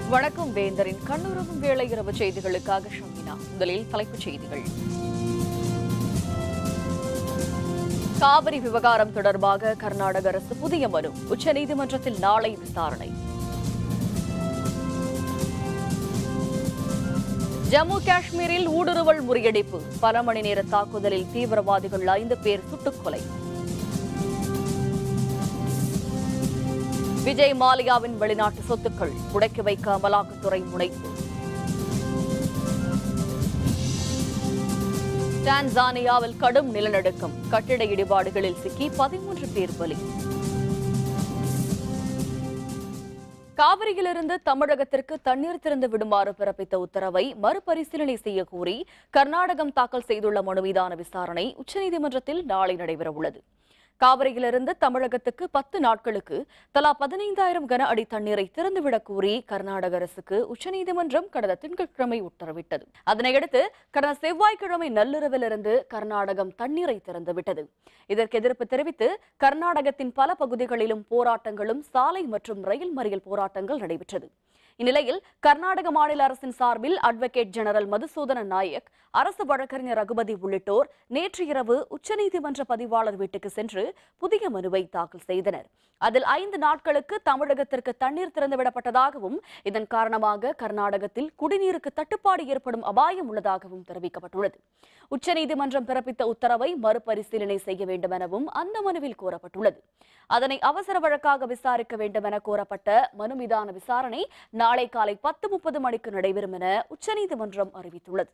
வணக்கம் வேந்தரின் கண்ணுறவும் வேளை இரவு செய்திகளுக்காக ஷமினா முதலில் தலைப்புச் செய்திகள் காவிரி விவகாரம் தொடர்பாக கர்நாடக அரசு புதிய மனு உச்சநீதிமன்றத்தில் நாளை விசாரணை ஜம்மு காஷ்மீரில் ஊடுருவல் முறியடிப்பு பல மணி நேர தாக்குதலில் தீவிரவாதிகள் ஐந்து பேர் சுட்டுக்கொலை விஜய் மாலியாவின் வெளிநாட்டு சொத்துக்கள் முடக்கி வைக்க அமலாக்கத்துறை முனைப்பு டான்சானியாவில் கடும் நிலநடுக்கம் கட்டிட இடிபாடுகளில் சிக்கி பதிமூன்று பேர் பலி காவிரியிலிருந்து தமிழகத்திற்கு தண்ணீர் திறந்து விடுமாறு பிறப்பித்த உத்தரவை மறுபரிசீலனை செய்ய கோரி கர்நாடகம் தாக்கல் செய்துள்ள மனு மீதான விசாரணை உச்சநீதிமன்றத்தில் நாளை நடைபெறவுள்ளது காவிரியிலிருந்து தமிழகத்துக்கு பத்து நாட்களுக்கு தலா பதினைந்தாயிரம் கன அடி தண்ணீரை திறந்துவிடக் கோரி கர்நாடக அரசுக்கு உச்சநீதிமன்றம் கடந்த திங்கட்கிழமை உத்தரவிட்டது அதனையடுத்து கடந்த செவ்வாய்க்கிழமை நள்ளிரவிலிருந்து கர்நாடகம் தண்ணீரை திறந்துவிட்டது இதற்கு எதிர்ப்பு தெரிவித்து கர்நாடகத்தின் பல பகுதிகளிலும் போராட்டங்களும் சாலை மற்றும் ரயில் மறியல் போராட்டங்கள் நடைபெற்றது இந்நிலையில் கர்நாடக மாநில அரசின் சார்பில் அட்வொகேட் ஜெனரல் மதுசூதன நாயக் அரசு வழக்கறிஞர் ரகுபதி உள்ளிட்டோர் நேற்று இரவு உச்சநீதிமன்ற பதிவாளர் வீட்டுக்கு சென்று புதிய மனுவை தாக்கல் செய்தனர் அதில் ஐந்து நாட்களுக்கு தமிழகத்திற்கு தண்ணீர் திறந்துவிடப்பட்டதாகவும் இதன் காரணமாக கர்நாடகத்தில் குடிநீருக்கு தட்டுப்பாடு ஏற்படும் அபாயம் உள்ளதாகவும் தெரிவிக்கப்பட்டுள்ளது உச்சநீதிமன்றம் பிறப்பித்த உத்தரவை மறுபரிசீலனை செய்ய வேண்டும் எனவும் அந்த மனுவில் கோரப்பட்டுள்ளது அதனை அவசர வழக்காக விசாரிக்க வேண்டும் என கோரப்பட்ட மனு மீதான விசாரணை நாளை காலை பத்து முப்பது மணிக்கு நடைபெறும் என உச்சநீதிமன்றம் அறிவித்துள்ளது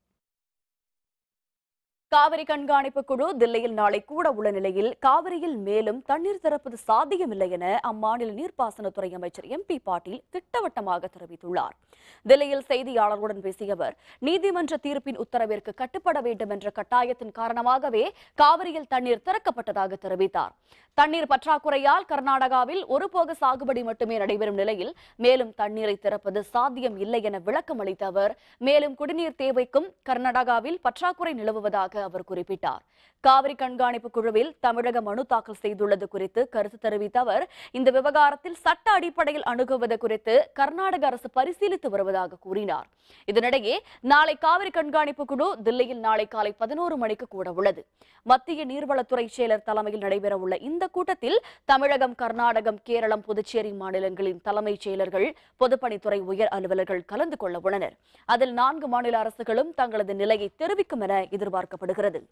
காவிரி கண்காணிப்பு குழு தில்லியில் நாளை கூட உள்ள நிலையில் காவிரியில் மேலும் தண்ணீர் திறப்பது சாத்தியமில்லை என அம்மாநில நீர்ப்பாசனத்துறை அமைச்சர் எம் பி பாட்டீல் திட்டவட்டமாக தெரிவித்துள்ளார் தில்லியில் செய்தியாளர்களுடன் பேசிய அவர் நீதிமன்ற தீர்ப்பின் உத்தரவிற்கு கட்டுப்பட வேண்டும் என்ற கட்டாயத்தின் காரணமாகவே காவிரியில் தண்ணீர் திறக்கப்பட்டதாக தெரிவித்தார் தண்ணீர் பற்றாக்குறையால் கர்நாடகாவில் ஒரு போக சாகுபடி மட்டுமே நடைபெறும் நிலையில் மேலும் தண்ணீரை திறப்பது சாத்தியம் இல்லை என விளக்கம் அளித்த அவர் மேலும் குடிநீர் தேவைக்கும் கர்நாடகாவில் பற்றாக்குறை நிலவுவதாக அவர் குறிப்பிட்டார் காவிரி கண்காணிப்பு குழுவில் தமிழக மனு தாக்கல் செய்துள்ளது குறித்து கருத்து தெரிவித்த அவர் இந்த விவகாரத்தில் சட்ட அடிப்படையில் அணுகுவது குறித்து கர்நாடக அரசு பரிசீலித்து வருவதாக கூறினார் இதனிடையே நாளை காவிரி கண்காணிப்பு குழு தில்லியில் நாளை காலை பதினோரு மணிக்கு கூட உள்ளது மத்திய நீர்வளத்துறை செயலர் தலைமையில் நடைபெறவுள்ள இந்த கூட்டத்தில் தமிழகம் கர்நாடகம் கேரளம் புதுச்சேரி மாநிலங்களின் தலைமைச் செயலர்கள் பொதுப்பணித்துறை உயர் அலுவலர்கள் கலந்து கொள்ள உள்ளனர் அதில் நான்கு மாநில அரசுகளும் தங்களது நிலையை தெரிவிக்கும் என எதிர்பார்க்கப்படுகிறது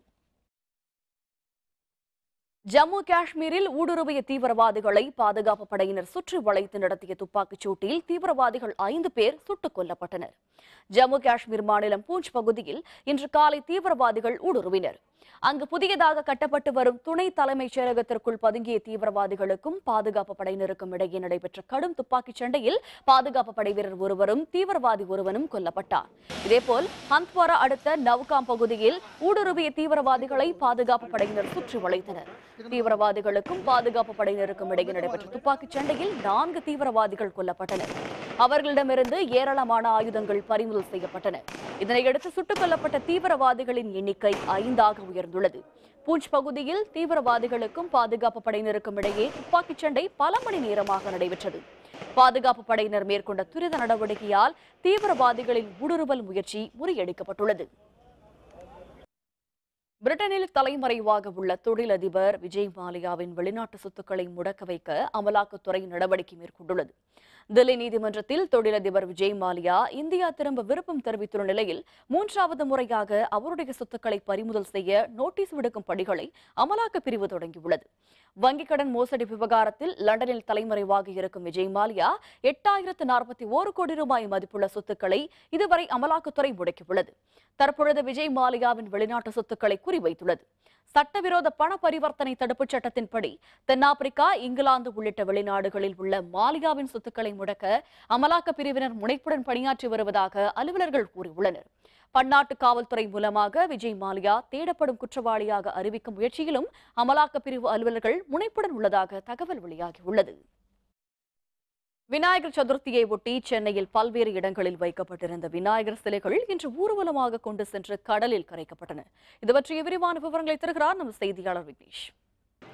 ஜம்மு காஷ்மீரில் ஊடுருவிய தீவிரவாதிகளை பாதுகாப்பு படையினர் சுற்றி வளைத்து நடத்திய துப்பாக்கிச் சூட்டில் தீவிரவாதிகள் ஐந்து பேர் சுட்டுக் கொல்லப்பட்டனர் ஜம்மு காஷ்மீர் மாநிலம் பூஞ்ச் பகுதியில் இன்று காலை தீவிரவாதிகள் ஊடுருவினர் அங்கு புதியதாக கட்டப்பட்டு வரும் துணை தலைமைச் செயலகத்திற்குள் பதுங்கிய தீவிரவாதிகளுக்கும் பாதுகாப்பு படையினருக்கும் இடையே நடைபெற்ற கடும் துப்பாக்கிச் சண்டையில் பாதுகாப்பு படை வீரர் ஒருவரும் தீவிரவாதி ஒருவனும் கொல்லப்பட்டார் இதேபோல் ஹந்த்வாரா அடுத்த நவ்காம் பகுதியில் ஊடுருவிய தீவிரவாதிகளை பாதுகாப்பு படையினர் சுற்றி வளைத்தனர் தீவிரவாதிகளுக்கும் பாதுகாப்பு படையினருக்கும் இடையே நடைபெற்ற துப்பாக்கிச் சண்டையில் நான்கு தீவிரவாதிகள் கொல்லப்பட்டனர் அவர்களிடமிருந்து ஏராளமான ஆயுதங்கள் பறிமுதல் செய்யப்பட்டன இதனையடுத்து சுட்டுக் கொல்லப்பட்ட தீவிரவாதிகளின் எண்ணிக்கை ஐந்தாக உயர்ந்துள்ளது பூஞ்ச் பகுதியில் தீவிரவாதிகளுக்கும் பாதுகாப்பு படையினருக்கும் இடையே துப்பாக்கிச் சண்டை பல மணி நேரமாக நடைபெற்றது பாதுகாப்பு படையினர் மேற்கொண்ட துரித நடவடிக்கையால் தீவிரவாதிகளின் ஊடுருவல் முயற்சி முறியடிக்கப்பட்டுள்ளது பிரிட்டனில் தலைமறைவாக உள்ள தொழிலதிபர் விஜய் மாலியாவின் வெளிநாட்டு சொத்துக்களை முடக்க வைக்க அமலாக்கத்துறை நடவடிக்கை மேற்கொண்டுள்ளது தில்லி நீதிமன்றத்தில் தொழிலதிபர் விஜய் மாலியா இந்தியா திரும்ப விருப்பம் தெரிவித்துள்ள நிலையில் மூன்றாவது முறையாக அவருடைய சொத்துக்களை பறிமுதல் செய்ய நோட்டீஸ் விடுக்கும் பணிகளை அமலாக்கப் பிரிவு தொடங்கியுள்ளது வங்கிக் கடன் மோசடி விவகாரத்தில் லண்டனில் தலைமறைவாக இருக்கும் விஜய் மாலியா எட்டாயிரத்து நாற்பத்தி ஓரு கோடி ரூபாய் மதிப்புள்ள சொத்துக்களை இதுவரை அமலாக்கத்துறை முடக்கியுள்ளது தற்பொழுது விஜய் மாலியாவின் வெளிநாட்டு சொத்துக்களை குறிவைத்துள்ளது சட்டவிரோத பண பரிவர்த்தனை தடுப்புச் சட்டத்தின்படி தென்னாப்பிரிக்கா இங்கிலாந்து உள்ளிட்ட வெளிநாடுகளில் உள்ள மாலியாவின் சொத்துக்களை முடக்க அமலாக்கப் பிரிவினர் முனைப்புடன் பணியாற்றி வருவதாக அலுவலர்கள் கூறியுள்ளனர் பன்னாட்டு காவல்துறை மூலமாக விஜய் மாலியா தேடப்படும் குற்றவாளியாக அறிவிக்கும் முயற்சியிலும் அமலாக்கப் பிரிவு அலுவலர்கள் முனைப்புடன் உள்ளதாக தகவல் வெளியாகியுள்ளது விநாயகர் சதுர்த்தியை ஒட்டி சென்னையில் பல்வேறு இடங்களில் வைக்கப்பட்டிருந்த விநாயகர் சிலைகள் இன்று ஊர்வலமாக கொண்டு சென்று கடலில் கரைக்கப்பட்டன இது பற்றிய விரிவான விவரங்களை தருகிறார் நம்ம செய்தியாளர் விக்னேஷ்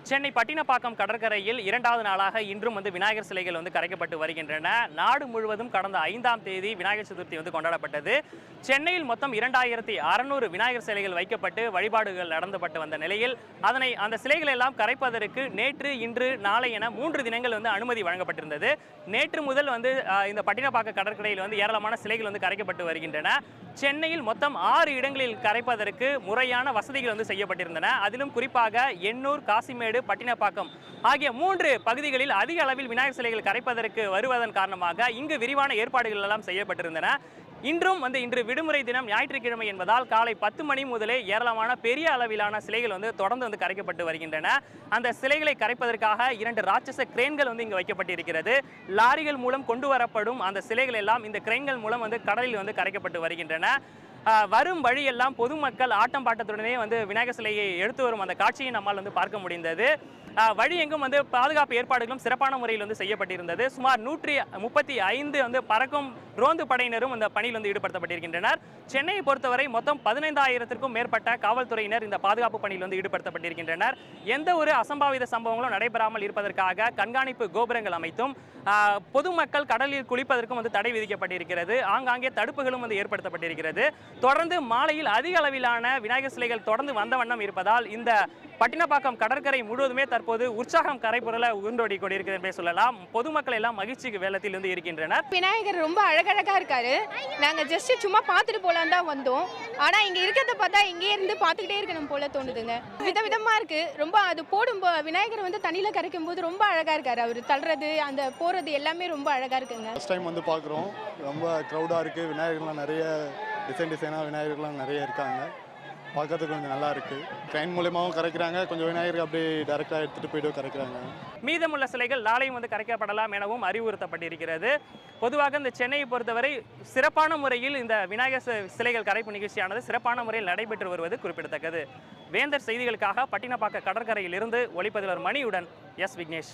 சென்னை பட்டினப்பாக்கம் கடற்கரையில் இரண்டாவது நாளாக இன்றும் வந்து விநாயகர் சிலைகள் வந்து கரைக்கப்பட்டு வருகின்றன நாடு முழுவதும் கடந்த ஐந்தாம் தேதி விநாயகர் சதுர்த்தி வந்து கொண்டாடப்பட்டது சென்னையில் மொத்தம் இரண்டாயிரத்தி அறநூறு விநாயகர் சிலைகள் வைக்கப்பட்டு வழிபாடுகள் நடந்தப்பட்டு வந்த நிலையில் அதனை அந்த சிலைகள் எல்லாம் கரைப்பதற்கு நேற்று இன்று நாளை என மூன்று தினங்கள் வந்து அனுமதி வழங்கப்பட்டிருந்தது நேற்று முதல் வந்து அஹ், இந்த பட்டினப்பாக்க கடற்கரையில் வந்து ஏராளமான சிலைகள் வந்து கரைக்கப்பட்டு வருகின்றன சென்னையில் மொத்தம் ஆறு இடங்களில் கரைப்பதற்கு முறையான வசதிகள் வந்து செய்யப்பட்டிருந்தன அதிலும் குறிப்பாக எண்ணூர் காசிமேடு பட்டினப்பாக்கம் ஆகிய மூன்று பகுதிகளில் அதிக அளவில் விநாயகர் சிலைகள் கரைப்பதற்கு வருவதன் காரணமாக இங்கு விரிவான ஏற்பாடுகள் எல்லாம் செய்யப்பட்டிருந்தன இன்றும் வந்து இன்று விடுமுறை தினம் ஞாயிற்றுக்கிழமை என்பதால் காலை பத்து மணி முதலே ஏராளமான பெரிய அளவிலான சிலைகள் வந்து தொடர்ந்து வந்து கரைக்கப்பட்டு வருகின்றன அந்த சிலைகளை கரைப்பதற்காக இரண்டு ராட்சச கிரேன்கள் வந்து இங்கு வைக்கப்பட்டிருக்கிறது லாரிகள் மூலம் கொண்டு வரப்படும் அந்த சிலைகள் எல்லாம் இந்த கிரேன்கள் மூலம் வந்து கடலில் வந்து கரைக்கப்பட்டு வருகின்றன ஆஹ் வரும் வழியெல்லாம் பொதுமக்கள் ஆட்டம் பாட்டத்துடனே வந்து விநாயகர் சிலையை எடுத்து வரும் அந்த காட்சியை நம்மால் வந்து பார்க்க முடிந்தது ஆஹ் வழி எங்கும் வந்து பாதுகாப்பு ஏற்பாடுகளும் சிறப்பான முறையில் வந்து செய்யப்பட்டிருந்தது சுமார் நூற்றி முப்பத்தி ஐந்து வந்து பறக்கும் ரோந்து படையினரும் இந்த பணியில் வந்து ஈடுபடுத்தப்பட்டிருக்கின்றனர் சென்னையை பொறுத்தவரை மொத்தம் பதினைந்தாயிரத்திற்கும் மேற்பட்ட காவல்துறையினர் இந்த பாதுகாப்பு பணியில் வந்து ஈடுபடுத்தப்பட்டிருக்கின்றனர் எந்த ஒரு அசம்பாவித சம்பவங்களும் நடைபெறாமல் இருப்பதற்காக கண்காணிப்பு கோபுரங்கள் அமைத்தும் ஆஹ் பொதுமக்கள் கடலில் குளிப்பதற்கும் வந்து தடை விதிக்கப்பட்டிருக்கிறது ஆங்காங்கே தடுப்புகளும் வந்து ஏற்படுத்தப்பட்டிருக்கிறது தொடர்ந்து மாலையில் அதிக அளவிலான விநாயகர் சிலைகள் தொடர்ந்து வந்த வண்ணம் இருப்பதால் இந்த பட்டினப்பாக்கம் கடற்கரை முழுவதுமே தற்போது உற்சாகம் கரைபுரல உருண்டோடி கொண்டிருக்கிறது என்றே சொல்லலாம் பொதுமக்கள் எல்லாம் மகிழ்ச்சிக்கு வேலத்தில் இருந்து இருக்கின்றனர் விநாயகர் ரொம்ப அழகழகா இருக்காரு நாங்க ஜஸ்ட் சும்மா பார்த்துட்டு போலாம் தான் வந்தோம் ஆனா இங்க இருக்கிறத பார்த்தா இங்கே இருந்து பார்த்துக்கிட்டே இருக்கணும் போல தோணுதுங்க விதவிதமா இருக்கு ரொம்ப அது போடும் போ- விநாயகர் வந்து தண்ணியில கரைக்கும் போது ரொம்ப அழகா இருக்காரு அவர் தள்ளுறது அந்த போறது எல்லாமே ரொம்ப அழகா இருக்குங்க ஃபஸ்ட் டைம் வந்து பார்க்குறோம் ரொம்ப க்ரௌடாக இருக்குது விநாயகர்லாம் நிறைய டிசைன் டிசைனாக விநாயகர்லாம் நிறைய இருக்காங்க பார்க்கறதுக்கு கொஞ்சம் நல்லா இருக்குது ட்ரெயின் மூலியமாகவும் கரைக்கிறாங்க கொஞ்சம் விநாயகர் அப்படியே டேரெக்டாக எடுத்துகிட்டு போய்ட்டு கரைக்கிறாங்க மீதமுள்ள சிலைகள் நாளையும் வந்து கரைக்கப்படலாம் எனவும் அறிவுறுத்தப்பட்டிருக்கிறது பொதுவாக இந்த சென்னையை பொறுத்தவரை சிறப்பான முறையில் இந்த விநாயகர் சி- சிலைகள் கரைப்பு நிகழ்ச்சியானது சிறப்பான முறையில் நடைபெற்று வருவது குறிப்பிடத்தக்கது வேந்தர் செய்திகளுக்காக பட்டினப்பாக்க கடற்கரையிலிருந்து ஒளிப்பதிவர் மணியுடன் எஸ் விக்னேஷ்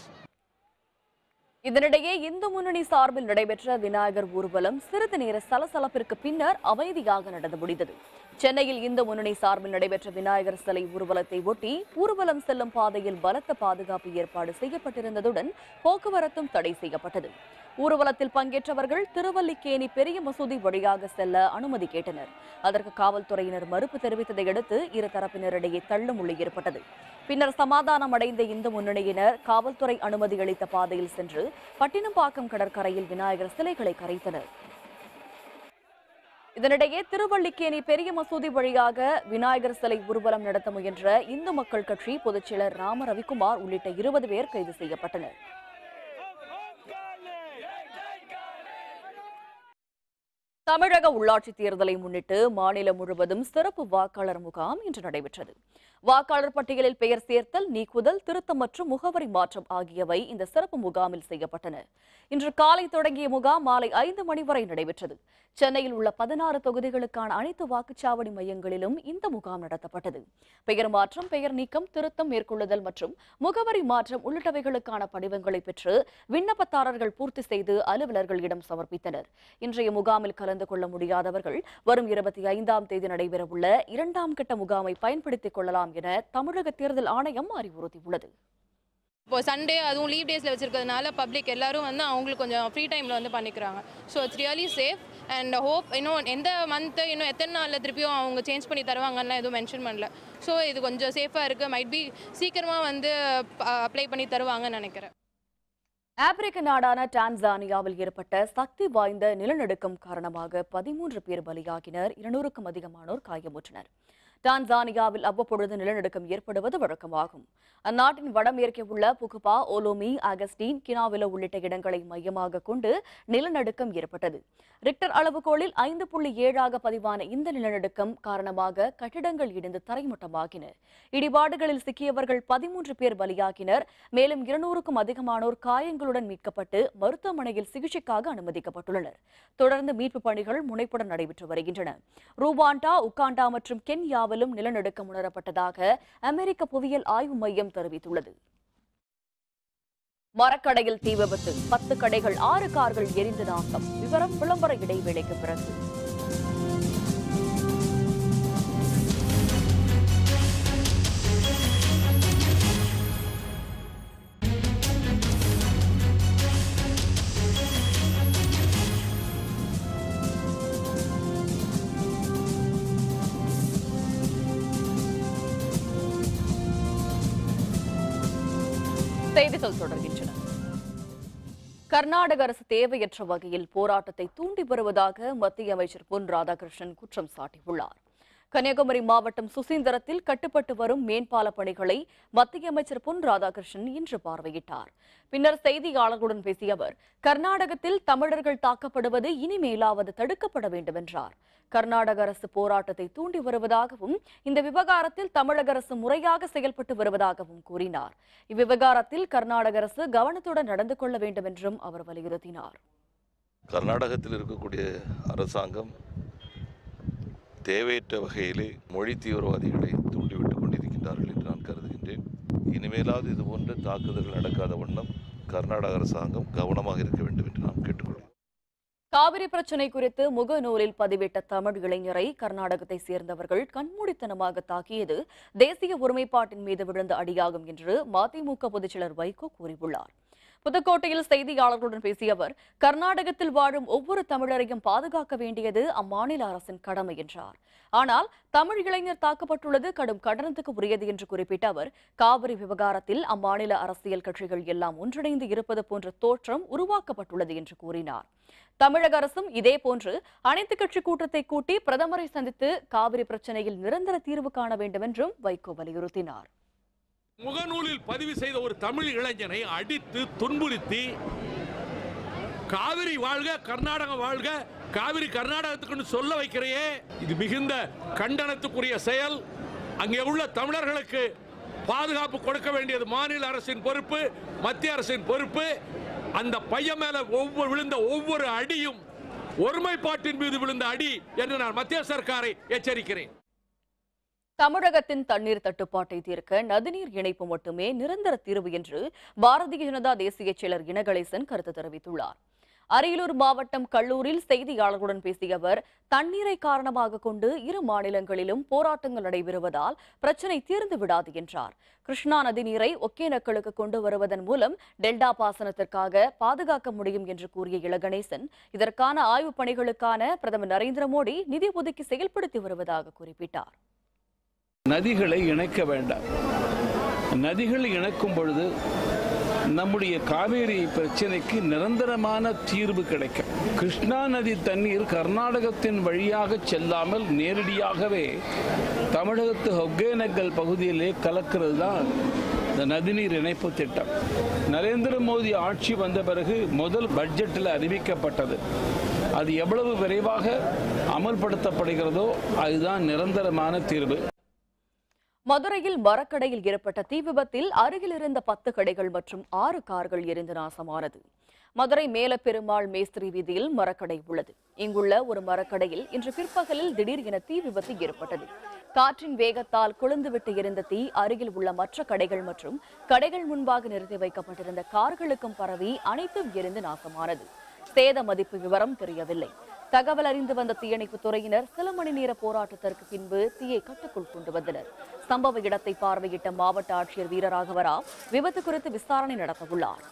இதனிடையே இந்து முன்னணி சார்பில் நடைபெற்ற விநாயகர் ஊர்வலம் சிறிது நேர சலசலப்பிற்கு பின்னர் அமைதியாக நடந்து முடிந்தது சென்னையில் இந்து முன்னணி சார்பில் நடைபெற்ற விநாயகர் சிலை ஊர்வலத்தை ஒட்டி ஊர்வலம் செல்லும் பாதையில் பலத்த பாதுகாப்பு ஏற்பாடு செய்யப்பட்டிருந்ததுடன் போக்குவரத்தும் தடை செய்யப்பட்டது ஊர்வலத்தில் பங்கேற்றவர்கள் திருவல்லிக்கேணி பெரிய மசூதி வழியாக செல்ல அனுமதி கேட்டனர் அதற்கு காவல்துறையினர் மறுப்பு தெரிவித்ததை அடுத்து இரு தரப்பினரிடையே தள்ளுமுள்ளி ஏற்பட்டது பின்னர் சமாதானம் அடைந்த இந்து முன்னணியினர் காவல்துறை அனுமதி அளித்த பாதையில் சென்று பட்டினப்பாக்கம் கடற்கரையில் விநாயகர் சிலைகளை கரைத்தனர் இதனிடையே திருவல்லிக்கேணி பெரிய மசூதி வழியாக விநாயகர் சிலை ஊர்வலம் நடத்த முயன்ற இந்து மக்கள் கட்சி பொதுச்செயலர் ராம ரவிக்குமார் உள்ளிட்ட இருபது பேர் கைது செய்யப்பட்டனர் தமிழக உள்ளாட்சித் தேர்தலை முன்னிட்டு மாநிலம் முழுவதும் சிறப்பு வாக்காளர் முகாம் இன்று நடைபெற்றது வாக்காளர் பட்டியலில் பெயர் சேர்த்தல் நீக்குதல் திருத்தம் மற்றும் முகவரி மாற்றம் ஆகியவை இந்த சிறப்பு முகாமில் செய்யப்பட்டன இன்று காலை தொடங்கிய முகாம் மாலை ஐந்து மணி வரை நடைபெற்றது சென்னையில் உள்ள பதினாறு தொகுதிகளுக்கான அனைத்து வாக்குச்சாவடி மையங்களிலும் இந்த முகாம் நடத்தப்பட்டது பெயர் மாற்றம் பெயர் நீக்கம் திருத்தம் மேற்கொள்ளுதல் மற்றும் முகவரி மாற்றம் உள்ளிட்டவைகளுக்கான படிவங்களை பெற்று விண்ணப்பதாரர்கள் பூர்த்தி செய்து அலுவலர்களிடம் சமர்ப்பித்தனர் இன்றைய முகாமில் கலந்து கொள்ள முடியாதவர்கள் வரும் இருபத்தி ஐந்தாம் தேதி நடைபெறவுள்ள இரண்டாம் கட்ட முகாமை பயன்படுத்திக் கொள்ளலாம் என தமிழக தேர்தல் ஆணையம் அறிவுறுத்தியுள்ளது இப்போ சண்டே அதுவும் லீவ் டேஸில் வச்சிருக்கிறதுனால பப்ளிக் எல்லாரும் வந்து அவங்களுக்கு கொஞ்சம் ஃப்ரீ டைமில் வந்து பண்ணிக்கிறாங்க so it's really safe and hope இன்னும் எந்த மந்த்து இன்னும் எத்தனை நாளில் திருப்பியும் அவங்க சேஞ்ச் பண்ணி தருவாங்கன்னு எதுவும் மென்ஷன் பண்ணல ஸோ இது கொஞ்சம் சேஃபாக இருக்குது மைட் பி சீக்கிரமாக வந்து அப்ளை பண்ணி தருவாங்கன்னு நினைக்கிறேன் ஆப்பிரிக்க நாடான டான்சானியாவில் ஏற்பட்ட சக்தி வாய்ந்த நிலநடுக்கம் காரணமாக பதிமூன்று பேர் பலியாகினர் இருநூறுக்கும் அதிகமானோர் காயமுற்றனர் டான்சானியாவில் அவ்வப்பொழுது நிலநடுக்கம் ஏற்படுவது வழக்கமாகும் அந்நாட்டின் வடமேற்கே உள்ள புகுபா ஓலோமி அகஸ்டீன் கினாவிலோ உள்ளிட்ட இடங்களை மையமாக கொண்டு நிலநடுக்கம் ஏற்பட்டது ரிக்டர் அளவுகோலில் ஐந்து புள்ளி ஏழாக பதிவான இந்த நிலநடுக்கம் காரணமாக கட்டிடங்கள் இடிந்து தரைமட்டமாகின இடிபாடுகளில் சிக்கியவர்கள் பதிமூன்று பேர் பலியாகினர் மேலும் இருநூறுக்கும் அதிகமானோர் காயங்களுடன் மீட்கப்பட்டு மருத்துவமனையில் சிகிச்சைக்காக அனுமதிக்கப்பட்டுள்ளனர் தொடர்ந்து மீட்பு பணிகள் முனைப்புடன் நடைபெற்று வருகின்றன ரூவாண்டா உகாண்டா மற்றும் கென்யாவிலும் நிலநடுக்கம் உணரப்பட்டதாக அமெரிக்க புவியியல் ஆய்வு மையம் தெரிவித்துள்ளது மரக்கடையில் தீ விபத்து பத்து கடைகள் ஆறு கார்கள் எரிந்து நாசம் விவரம் விளம்பர இடைவேளைக்கு பிறகு செய்திகள் தொடர்கின்றன கர்நாடக அரசு தேவையற்ற வகையில் போராட்டத்தை தூண்டி வருவதாக மத்திய அமைச்சர் பொன் ராதாகிருஷ்ணன் குற்றம் சாட்டியுள்ளார் கன்னியாகுமரி மாவட்டம் சுசீந்திரத்தில் கட்டுப்பட்டு வரும் மேம்பால பணிகளை மத்திய அமைச்சர் பொன் ராதாகிருஷ்ணன் இன்று பார்வையிட்டார் பின்னர் செய்தியாளர்களுடன் பேசிய அவர் கர்நாடகத்தில் தமிழர்கள் தாக்கப்படுவது இனிமேலாவது தடுக்கப்பட வேண்டும் என்றார் கர்நாடக அரசு போராட்டத்தை தூண்டி வருவதாகவும் இந்த விவகாரத்தில் தமிழக அரசு முறையாக செயல்பட்டு வருவதாகவும் கூறினார் இவ்விவகாரத்தில் கர்நாடக அரசு கவனத்துடன் நடந்து கொள்ள வேண்டும் என்றும் அவர் வலியுறுத்தினார் கர்நாடகத்தில் இருக்கக்கூடிய அரசாங்கம் தேவையற்ற வகையிலே மொழி தீவிரவாதிகளை தூண்டிவிட்டுக் கொண்டிருக்கின்றார்கள் என்று நான் கருதுகின்றேன் இனிமேலாவது இதுபோன்ற தாக்குதல்கள் நடக்காத வண்ணம் கர்நாடக அரசாங்கம் கவனமாக இருக்க வேண்டும் என்று நாம் கேட்டுக்கொள்கிறோம் காவிரி பிரச்சினை குறித்து முகநூலில் பதிவிட்ட தமிழ் இளைஞரை கர்நாடகத்தை சேர்ந்தவர்கள் கண்மூடித்தனமாக தாக்கியது தேசிய ஒருமைப்பாட்டின் மீது விழுந்த அடியாகும் என்று மதிமுக பொதுச்செயலர் வைகோ கூறியுள்ளார் புதுக்கோட்டையில் செய்தியாளர்களுடன் பேசிய அவர் கர்நாடகத்தில் வாழும் ஒவ்வொரு தமிழரையும் பாதுகாக்க வேண்டியது அம்மாநில அரசின் கடமை என்றார் ஆனால் தமிழ் இளைஞர் தாக்கப்பட்டுள்ளது கடும் கண்டனத்துக்கு உரியது என்று குறிப்பிட்ட அவர் காவிரி விவகாரத்தில் அம்மாநில அரசியல் கட்சிகள் எல்லாம் ஒன்றிணைந்து இருப்பது போன்ற தோற்றம் உருவாக்கப்பட்டுள்ளது என்று கூறினார் தமிழக அரசும் இதேபோன்று அனைத்து கட்சி கூட்டத்தை கூட்டி பிரதமரை சந்தித்து காவிரி பிரச்சனையில் நிரந்தர தீர்வு காண வேண்டும் என்றும் வைகோ வலியுறுத்தினார் முகநூலில் பதிவு செய்த ஒரு தமிழ் இளைஞனை அடித்து துன்புறுத்தி காவிரி வாழ்க கர்நாடகம் வாழ்க காவிரி கர்நாடகத்துக்கு சொல்ல வைக்கிறையே இது மிகுந்த கண்டனத்துக்குரிய செயல் அங்கே உள்ள தமிழர்களுக்கு பாதுகாப்பு கொடுக்க வேண்டியது மாநில அரசின் பொறுப்பு மத்திய அரசின் பொறுப்பு அந்த பையன் மேல ஒவ்வொரு விழுந்த ஒவ்வொரு அடியும் ஒருமைப்பாட்டின் மீது விழுந்த அடி என்று நான் மத்திய சர்க்காரை எச்சரிக்கிறேன் தமிழகத்தின் தண்ணீர் தட்டுப்பாட்டை தீர்க்க நதிநீர் இணைப்பு மட்டுமே நிரந்தர தீர்வு என்று பாரதிய ஜனதா தேசிய செயலர் இனகணேசன் கருத்து தெரிவித்துள்ளார் அரியலூர் மாவட்டம் கல்லூரில் செய்தியாளர்களுடன் பேசிய அவர் தண்ணீரை காரணமாக கொண்டு இரு மாநிலங்களிலும் போராட்டங்கள் நடைபெறுவதால் பிரச்சினை தீர்ந்து விடாது என்றார் கிருஷ்ணா நதி நீரை ஒகேனக்கலுக்கு கொண்டு வருவதன் மூலம் டெல்டா பாசனத்திற்காக பாதுகாக்க முடியும் என்று கூறிய இளகணேசன் இதற்கான ஆய்வுப் பணிகளுக்கான பிரதமர் நரேந்திர மோடி நிதி ஒதுக்கி செயல்படுத்தி வருவதாக குறிப்பிட்டார் நதிகளை இணைக்க வேண்டாம் நதிகள் இணைக்கும் பொழுது நம்முடைய காவேரி பிரச்சனைக்கு நிரந்தரமான தீர்வு கிடைக்கும் கிருஷ்ணா நதி தண்ணீர் கர்நாடகத்தின் வழியாக செல்லாமல் நேரடியாகவே தமிழகத்து ஒகேனக்கல் பகுதியிலே கலக்கிறது தான் இந்த நதிநீர் இணைப்பு திட்டம் நரேந்திர மோடி ஆட்சி வந்த பிறகு முதல் பட்ஜெட்டில் அறிவிக்கப்பட்டது அது எவ்வளவு விரைவாக அமல்படுத்தப்படுகிறதோ அதுதான் நிரந்தரமான தீர்வு மதுரையில் மரக்கடையில் ஏற்பட்ட தீ விபத்தில் அருகில் இருந்த பத்து கடைகள் மற்றும் ஆறு கார்கள் எரிந்து நாசமானது மதுரை மேலப்பெருமாள் மேஸ்திரி வீதியில் மரக்கடை உள்ளது இங்குள்ள ஒரு மரக்கடையில் இன்று பிற்பகலில் திடீர் என தீ விபத்து ஏற்பட்டது காற்றின் வேகத்தால் கொழுந்துவிட்டு எரிந்த தீ அருகில் உள்ள மற்ற கடைகள் மற்றும் கடைகள் முன்பாக நிறுத்தி வைக்கப்பட்டிருந்த கார்களுக்கும் பரவி அனைத்தும் எரிந்து நாசமானது சேத மதிப்பு விவரம் தெரியவில்லை தகவல் அறிந்து வந்த தீயணைப்பு துறையினர் சில மணி நேர போராட்டத்திற்கு பின்பு தீயை கட்டுக்குள் கொண்டு வந்தனர் சம்பவ இடத்தை பார்வையிட்ட மாவட்ட ஆட்சியர் வீரராகவராவ் விபத்து குறித்து விசாரணை நடத்தவுள்ளார்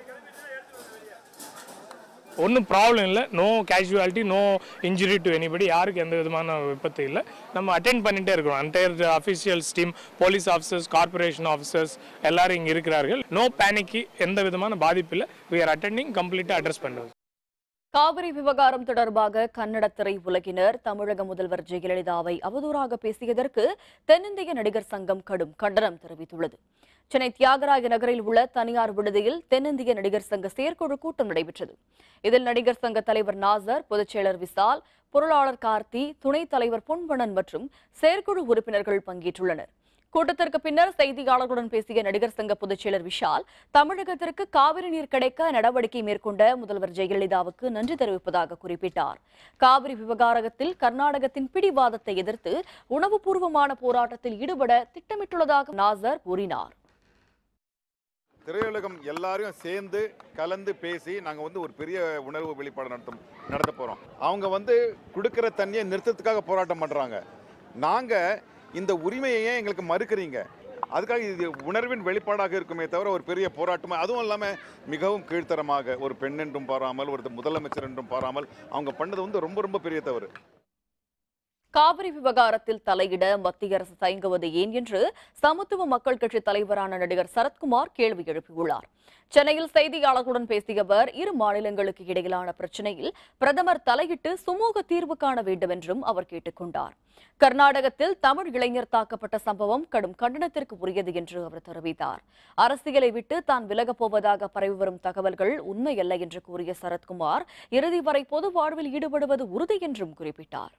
ஒன்றும் ப்ராப்ளம் இல்லை no casualty no injury to anybody யாருக்கு எந்த விதமான விபத்து இல்லை நம்ம அட்டென்ட் பண்ணிட்டே இருக்கிறோம் entire officials team police officers corporation officers எல்லாரும் இங்கே இருக்கிறார்கள் நோ பேனிக்கு எந்த விதமான பாதிப்பு இல்லை வி ஆர் அட்டெண்டிங் கம்ப்ளீட்டாக அட்ரஸ் பண்ணுறது காவிரி விவகாரம் தொடர்பாக கன்னட திரை உலகினர் தமிழக முதல்வர் ஜெயலலிதாவை அவதூறாக பேசியதற்கு தென்னிந்திய நடிகர் சங்கம் கடும் கண்டனம் தெரிவித்துள்ளது சென்னை தியாகராய நகரில் உள்ள தனியார் விடுதியில் தென்னிந்திய நடிகர் சங்க செயற்குழு கூட்டம் நடைபெற்றது இதில் நடிகர் சங்க தலைவர் நாசர் பொதுச்செயலர் விசால் பொருளாளர் கார்த்தி துணைத் தலைவர் பொன்வணன் மற்றும் செயற்குழு உறுப்பினர்கள் பங்கேற்றுள்ளனர் கூட்டத்திற்கு பின்னர் செய்தியாளர்களுடன் பேசிய நடிகர் சங்க பொதுச்செயலர் விஷால் தமிழகத்திற்கு காவிரி நீர் கிடைக்க நடவடிக்கை மேற்கொண்ட முதல்வர் ஜெயலலிதாவுக்கு நன்றி தெரிவிப்பதாக குறிப்பிட்டார் காவிரி விவகாரத்தில் கர்நாடகத்தின் பிடிவாதத்தை எதிர்த்து உணவுபூர்வமான போராட்டத்தில் ஈடுபட திட்டமிட்டுள்ளதாக நாசர் கூறினார் திரையுலகம் எல்லாரையும் சேர்ந்து கலந்து பேசி நாங்கள் வந்து ஒரு பெரிய உணர்வு வெளிப்பாடு நடத்தும் நடத்த போகிறோம் அவங்க வந்து கொடுக்குற தண்ணியை நிறுத்தத்துக்காக போராட்டம் பண்ணுறாங்க நாங்கள் இந்த உரிமையை ஏன் எங்களுக்கு மறுக்கிறீங்க அதுக்காக இது உணர்வின் வெளிப்பாடாக இருக்குமே தவிர ஒரு பெரிய போராட்டமாக அதுவும் இல்லாமல் மிகவும் கீழ்த்தரமாக ஒரு பெண் என்றும் பாராமல் ஒரு முதலமைச்சர் என்றும் பாராமல் அவங்க பண்ணது வந்து ரொம்ப ரொம்ப பெரிய தவறு காவிரி விவகாரத்தில் தலையிட மத்திய அரசு தயங்குவது ஏன் என்று சமத்துவ மக்கள் கட்சி தலைவரான நடிகர் சரத்குமார் கேள்வி எழுப்பியுள்ளார் சென்னையில் செய்தியாளர்களுடன் பேசிய அவர் இரு மாநிலங்களுக்கு இடையிலான பிரச்சினையில் பிரதமர் தலையிட்டு சுமூக தீர்வு காண வேண்டும் என்றும் அவர் கேட்டுக் கொண்டார் கர்நாடகத்தில் தமிழ் இளைஞர் தாக்கப்பட்ட சம்பவம் கடும் கண்டனத்திற்கு உரியது என்று அவர் தெரிவித்தார் அரசியலை விட்டு தான் விலகப் போவதாக பரவி வரும் தகவல்கள் உண்மையல்ல என்று கூறிய சரத்குமார் இறுதி வரை பொது வாழ்வில் ஈடுபடுவது உறுதி என்றும் குறிப்பிட்டார்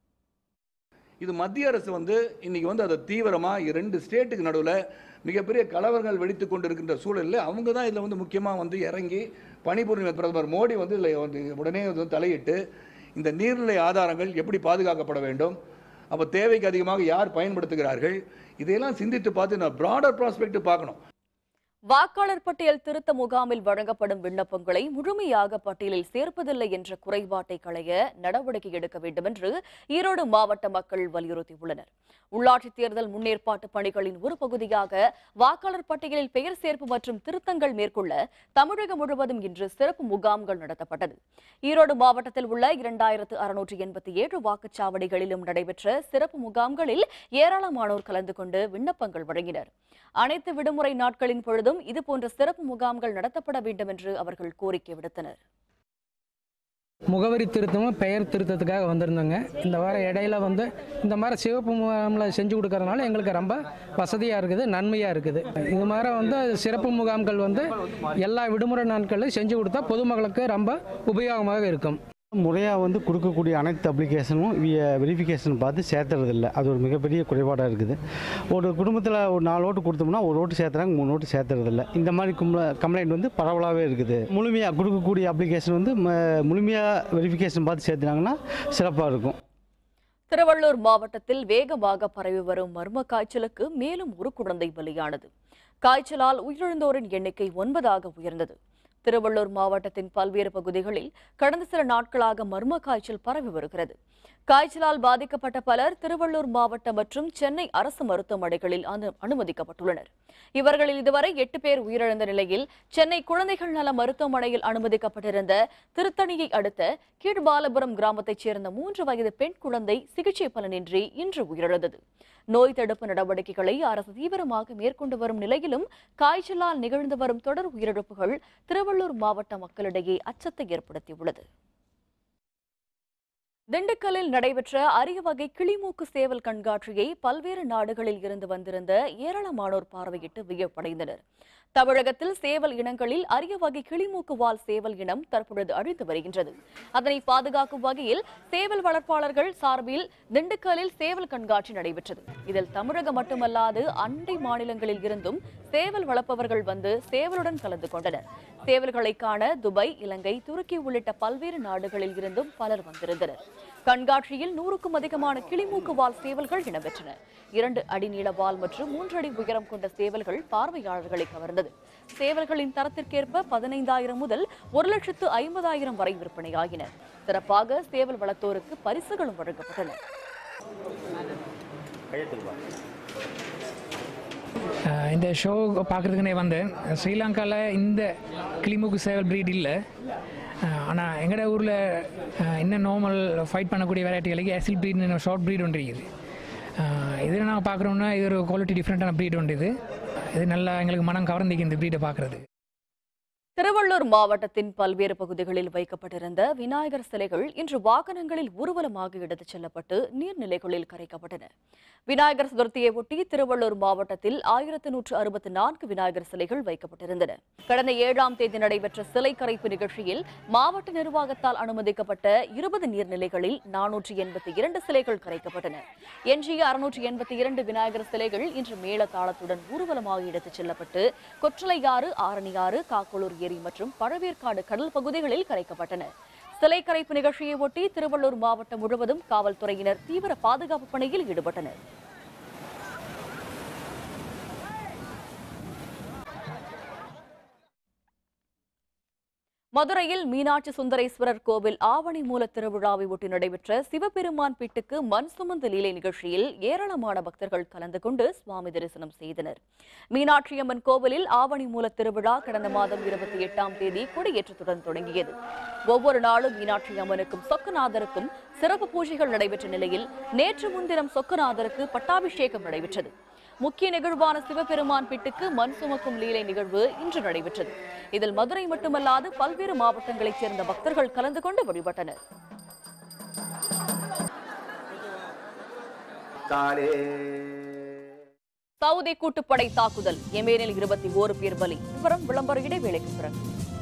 இது மத்திய அரசு வந்து இன்னைக்கு வந்து அதை தீவிரமாக ரெண்டு ஸ்டேட்டுக்கு நடுவில் மிகப்பெரிய கலவரங்கள் வெடித்து கொண்டிருக்கின்ற சூழலில் அவங்க தான் இதில் வந்து முக்கியமாக வந்து இறங்கி பணிபுரியும் பிரதமர் மோடி வந்து இதில் வந்து உடனே வந்து தலையிட்டு இந்த நீர்நிலை ஆதாரங்கள் எப்படி பாதுகாக்கப்பட வேண்டும் அப்போ தேவைக்கு அதிகமாக யார் பயன்படுத்துகிறார்கள் இதையெல்லாம் சிந்தித்து பார்த்து நான் ப்ராடர் ப்ராஸ்பெக்ட் பார்க்கணும் வாக்காளர் பட்டியல் திருத்த முகாமில் வழங்கப்படும் விண்ணப்பங்களை முழுமையாக பட்டியலில் சேர்ப்பதில்லை என்ற குறைபாட்டை களைய நடவடிக்கை எடுக்க வேண்டும் என்று ஈரோடு மாவட்ட மக்கள் வலியுறுத்தியுள்ளனர் உள்ளாட்சித் தேர்தல் முன்னேற்பாட்டு பணிகளின் ஒரு பகுதியாக வாக்காளர் பட்டியலில் பெயர் சேர்ப்பு மற்றும் திருத்தங்கள் மேற்கொள்ள தமிழகம் முழுவதும் இன்று சிறப்பு முகாம்கள் நடத்தப்பட்டது ஈரோடு மாவட்டத்தில் உள்ள இரண்டாயிரத்து அறுநூற்று எண்பத்தி ஏழு வாக்குச்சாவடிகளிலும் நடைபெற்ற சிறப்பு முகாம்களில் ஏராளமானோர் கலந்து கொண்டு விண்ணப்பங்கள் வழங்கினர் அனைத்து விடுமுறை நாட்களின் பொழுதும் இதுபோன்ற சிறப்பு முகாம்கள் நடத்தப்பட வேண்டும் என்று அவர்கள் கோரிக்கை விடுத்தனர் முகவரி திருத்தமும் பெயர் திருத்தத்துக்காக வந்திருந்தோங்க இந்த வாரம் இடையில வந்து இந்த மாதிரி சிவப்பு முகாமில் செஞ்சு கொடுக்கறதுனால எங்களுக்கு ரொம்ப வசதியாக இருக்குது நன்மையாக இருக்குது இது மாதிரி வந்து சிறப்பு முகாம்கள் வந்து எல்லா விடுமுறை நாட்களிலும் செஞ்சு கொடுத்தா பொதுமக்களுக்கு ரொம்ப உபயோகமாக இருக்கும் முறையாக வந்து கொடுக்கக்கூடிய அனைத்து அப்ளிகேஷனும் வெரிஃபிகேஷன் பார்த்து சேர்த்துறதில்ல அது ஒரு மிகப்பெரிய குறைபாடாக இருக்குது ஒரு குடும்பத்தில் ஒரு நாலு ஓட்டு கொடுத்தோம்னா ஒரு ஓட்டு சேர்த்துறாங்க மூணு ஓட்டு சேர்த்துறதில்ல இந்த மாதிரி கம்ப்ளைண்ட் வந்து பரவலாகவே இருக்குது முழுமையாக கொடுக்கக்கூடிய அப்ளிகேஷன் வந்து ம- முழுமையாக வெரிஃபிகேஷன் பார்த்து சேர்த்துனாங்கன்னா சிறப்பாக இருக்கும் திருவள்ளூர் மாவட்டத்தில் வேகமாக பரவி வரும் மர்ம காய்ச்சலுக்கு மேலும் ஒரு குழந்தை பலியானது காய்ச்சலால் உயிரிழந்தோரின் எண்ணிக்கை ஒன்பதாக உயர்ந்தது திருவள்ளூர் மாவட்டத்தின் பல்வேறு பகுதிகளில் கடந்த சில நாட்களாக மர்ம காய்ச்சல் பரவி வருகிறது காய்ச்சலால் பாதிக்கப்பட்ட பலர் திருவள்ளூர் மாவட்டம் மற்றும் சென்னை அரசு மருத்துவமனைகளில் அனு- அனுமதிக்கப்பட்டுள்ளனர் இவர்களில் இதுவரை எட்டு பேர் உயிரிழந்த நிலையில் சென்னை குழந்தைகள் நல மருத்துவமனையில் அனுமதிக்கப்பட்டிருந்த திருத்தணியை அடுத்த கீழ்பாலபுரம் கிராமத்தைச் சேர்ந்த மூன்று வயது பெண் குழந்தை சிகிச்சை பலனின்றி இன்று உயிரிழந்தது நோய் தடுப்பு நடவடிக்கைகளை அரசு தீவிரமாக மேற்கொண்டு வரும் நிலையிலும் காய்ச்சலால் நிகழ்ந்து வரும் தொடர் உயிரிழப்புகள் திருவள்ளூர் மாவட்ட மக்களிடையே அச்சத்தை ஏற்படுத்தியுள்ளது திண்டுக்கல்லில் நடைபெற்ற அரிய வகை கிளிமூக்கு சேவல் கண்காட்சியை பல்வேறு நாடுகளில் இருந்து வந்திருந்த ஏராளமானோர் பார்வையிட்டு வியப்படைந்தனர் தமிழகத்தில் சேவல் இனங்களில் அரிய வகை கிளிமூக்கு வால் சேவல் இனம் தற்பொழுது அழிந்து வருகின்றது அதனை பாதுகாக்கும் வகையில் சேவல் வளர்ப்பாளர்கள் சார்பில் திண்டுக்கல்லில் சேவல் கண்காட்சி நடைபெற்றது இதில் தமிழகம் மட்டுமல்லாது அண்டை மாநிலங்களில் இருந்தும் சேவல் வளர்ப்பவர்கள் வந்து சேவலுடன் கலந்து கொண்டனர் சேவல்களை காண துபாய் இலங்கை துருக்கி உள்ளிட்ட பல்வேறு நாடுகளில் இருந்தும் பலர் வந்திருந்தனர் கண்காட்சியில் நூறுக்கும் அதிகமான கிளிமூக்கு வால் சேவல்கள் இடம்பெற்றன இரண்டு அடி நீள வால் மற்றும் மூன்று அடி உயரம் கொண்ட சேவல்கள் பார்வையாளர்களை கவர்ந்தது சேவல்களின் தரத்திற்கேற்ப பதினைந்தாயிரம் முதல் ஒரு லட்சத்து ஐம்பதாயிரம் வரை விற்பனையாகின சிறப்பாக சேவல் வளர்த்தோருக்கு பரிசுகளும் வழங்கப்பட்டன அஹ் இந்த ஷோ பார்க்குறதுக்குனே வந்தேன் ஸ்ரீலங்காவில் இந்த கிளிமுக்கு சேவல் ப்ரீட் இல்லை ஆனால் எங்களோட ஊரில் இன்னும் நார்மல் ஃபைட் பண்ணக்கூடிய வெரைட்டிகளுக்கு எசில் ப்ரீட்னு ஷார்ட் ப்ரீட் ஒன்று இருக்குது இதில் நாங்கள் பார்க்குறோம்னா இது ஒரு குவாலிட்டி டிஃப்ரெண்ட்டான ப்ரீட் ஒன்று இது இது நல்லா எங்களுக்கு மனம் கவர்ந்திக்கு இந்த ப்ரீடை பார்க்குறது திருவள்ளூர் மாவட்டத்தின் பல்வேறு பகுதிகளில் வைக்கப்பட்டிருந்த விநாயகர் சிலைகள் இன்று வாகனங்களில் ஊர்வலமாக எடுத்துச் செல்லப்பட்டு நீர்நிலைகளில் கரைக்கப்பட்டன விநாயகர் சதுர்த்தியை ஒட்டி திருவள்ளூர் மாவட்டத்தில் ஆயிரத்து நூற்று அறுபத்தி நான்கு விநாயகர் சிலைகள் வைக்கப்பட்டிருந்தன கடந்த ஏழாம் தேதி நடைபெற்ற சிலை கரைப்பு நிகழ்ச்சியில் மாவட்ட நிர்வாகத்தால் அனுமதிக்கப்பட்ட இருபது நீர்நிலைகளில் நானூற்று எண்பத்தி இரண்டு சிலைகள் கரைக்கப்பட்டன எஞ்சிய அறுநூற்று எண்பத்தி இரண்டு விநாயகர் சிலைகள் இன்று மேளதாளத்துடன் ஊர்வலமாக எடுத்துச் செல்லப்பட்டு கொற்றலையாறு ஆரணியாறு காக்கலூர் ஏரி மற்றும் பழவேற்காடு கடல் பகுதிகளில் கரைக்கப்பட்டன சிலை கரைப்பு நிகழ்ச்சியை ஒட்டி திருவள்ளூர் மாவட்டம் முழுவதும் காவல்துறையினர் தீவிர பாதுகாப்பு பணியில் ஈடுபட்டனர் மதுரையில் மீனாட்சி சுந்தரேஸ்வரர் கோவில் ஆவணி மூல திருவிழாவை ஒட்டி நடைபெற்ற சிவபெருமான் பிட்டுக்கு மண் சுமந்து லீலை நிகழ்ச்சியில் ஏராளமான பக்தர்கள் கலந்து கொண்டு சுவாமி தரிசனம் செய்தனர் மீனாட்சியம்மன் கோவிலில் ஆவணி மூல திருவிழா கடந்த மாதம் இருபத்தி எட்டாம் தேதி கொடியேற்றத்துடன் தொடங்கியது ஒவ்வொரு நாளும் மீனாட்சி அம்மனுக்கும் சொக்கநாதருக்கும் சிறப்பு பூஜைகள் நடைபெற்ற நிலையில் நேற்று முன்தினம் சொக்கநாதருக்கு பட்டாபிஷேகம் நடைபெற்றது முக்கிய நிகழ்வான சிவபெருமான் பிட்டுக்கு மண் சுமக்கும் லீலை நிகழ்வு இன்று நடைபெற்றது இதில் மதுரை மட்டுமல்லாது பல்வேறு மாவட்டங்களைச் சேர்ந்த பக்தர்கள் கலந்து கொண்டு வழிபட்டனர் சவுதி கூட்டுப்படை தாக்குதல் எமேனில் இருபத்தி ஓரு பேர் பலி விவரம் விளம்பர இடைவேளைக்கு பிறகு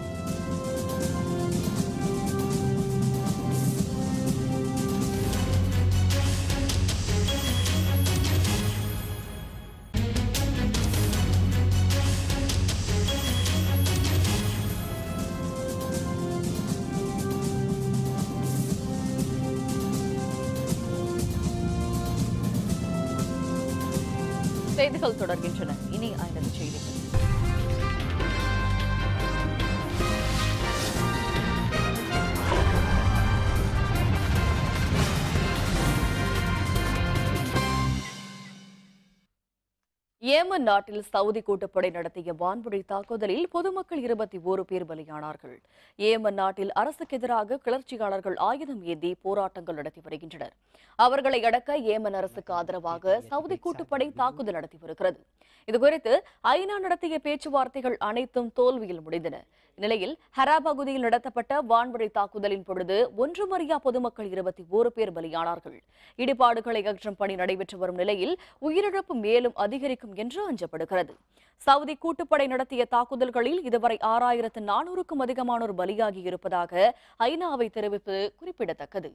செய்திகள் தொடர்கின்றன இனி ஐநது செய்திகள் ஏமன் நாட்டில் சவுதி கூட்டுப்படை நடத்திய வான்வழி தாக்குதலில் பொதுமக்கள் இருபத்தி ஓரு பேர் பலியானார்கள் ஏமன் நாட்டில் அரசுக்கு எதிராக கிளர்ச்சியாளர்கள் ஆயுதம் ஏந்தி போராட்டங்கள் நடத்தி வருகின்றனர் அவர்களை அடக்க ஏமன் அரசுக்கு ஆதரவாக சவுதி கூட்டுப்படை தாக்குதல் நடத்தி வருகிறது இதுகுறித்து ஐநா நடத்திய பேச்சுவார்த்தைகள் அனைத்தும் தோல்வியில் முடிந்தன இந்நிலையில் ஹரா பகுதியில் நடத்தப்பட்ட வான்வழி தாக்குதலின் பொழுது ஒன்றுமறியா பொதுமக்கள் இருபத்தி ஓரு பேர் பலியானார்கள் இடிபாடுகளை அகற்றும் பணி நடைபெற்று வரும் நிலையில் உயிரிழப்பு மேலும் அதிகரிக்கும் என்று அஞ்சப்படுகிறது சவுதி கூட்டுப்படை நடத்திய தாக்குதல்களில் இதுவரை ஆறாயிரத்து நானூறுக்கும் அதிகமானோர் பலியாகி இருப்பதாக ஐநாவை தெரிவிப்பது குறிப்பிடத்தக்கது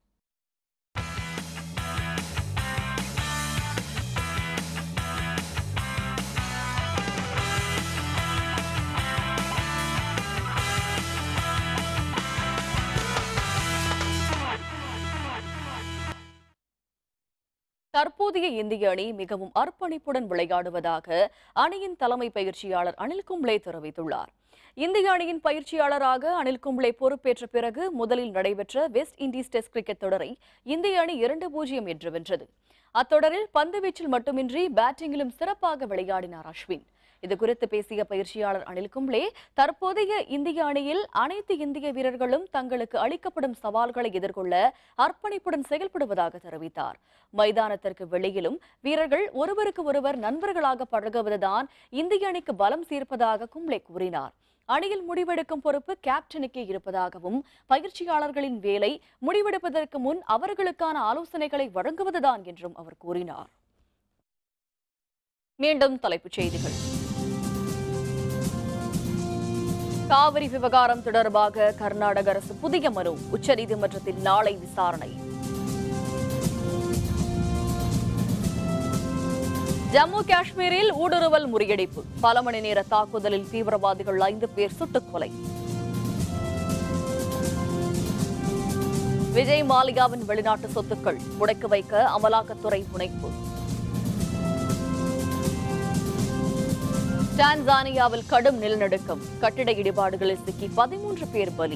தற்போதைய இந்திய அணி மிகவும் அர்ப்பணிப்புடன் விளையாடுவதாக அணியின் தலைமை பயிற்சியாளர் அனில் கும்ளே தெரிவித்துள்ளார் இந்திய அணியின் பயிற்சியாளராக அனில் கும்ளே பொறுப்பேற்ற பிறகு முதலில் நடைபெற்ற வெஸ்ட் இண்டீஸ் டெஸ்ட் கிரிக்கெட் தொடரை இந்திய அணி இரண்டு பூஜ்ஜியம் என்று வென்றது அத்தொடரில் பந்துவீச்சில் மட்டுமின்றி பேட்டிங்கிலும் சிறப்பாக விளையாடினார் அஸ்வின் இதுகுறித்து பேசிய பயிற்சியாளர் அனில் கும்ளே தற்போதைய இந்திய அணியில் அனைத்து இந்திய வீரர்களும் தங்களுக்கு அளிக்கப்படும் சவால்களை எதிர்கொள்ள அர்ப்பணிப்புடன் செயல்படுவதாக தெரிவித்தார் மைதானத்திற்கு வெளியிலும் வீரர்கள் ஒருவருக்கு ஒருவர் நண்பர்களாக பழகுவதுதான் இந்திய அணிக்கு பலம் சேர்ப்பதாக கும்ளே கூறினார் அணியில் முடிவெடுக்கும் பொறுப்பு கேப்டனுக்கே இருப்பதாகவும் பயிற்சியாளர்களின் வேலை முடிவெடுப்பதற்கு முன் அவர்களுக்கான ஆலோசனைகளை வழங்குவதுதான் என்றும் அவர் கூறினார் மீண்டும் தலைப்புச் செய்திகள் காவிரி விவகாரம் தொடர்பாக கர்நாடக அரசு புதிய மனு உச்சநீதிமன்றத்தில் நாளை விசாரணை ஜம்மு காஷ்மீரில் ஊடுருவல் முறியடிப்பு பல மணி நேர தாக்குதலில் தீவிரவாதிகள் ஐந்து பேர் சுட்டுக் கொலை விஜய் மாலியாவின் வெளிநாட்டு சொத்துக்கள் முடக்கி வைக்க அமலாக்கத்துறை முனைப்பு டான்சானியாவில் கடும் நிலநடுக்கம் கட்டிட இடிபாடுகளில் சிக்கி பதிமூன்று பேர் பலி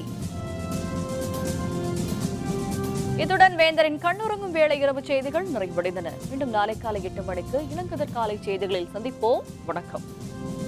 இத்துடன் வேந்தரின் கண்ணுறங்கும் வேளை இரவு செய்திகள் நிறைவடைந்தன மீண்டும் நாளை காலை எட்டு மணிக்கு இளங்கதிர் காலை செய்திகளில் சந்திப்போம் வணக்கம்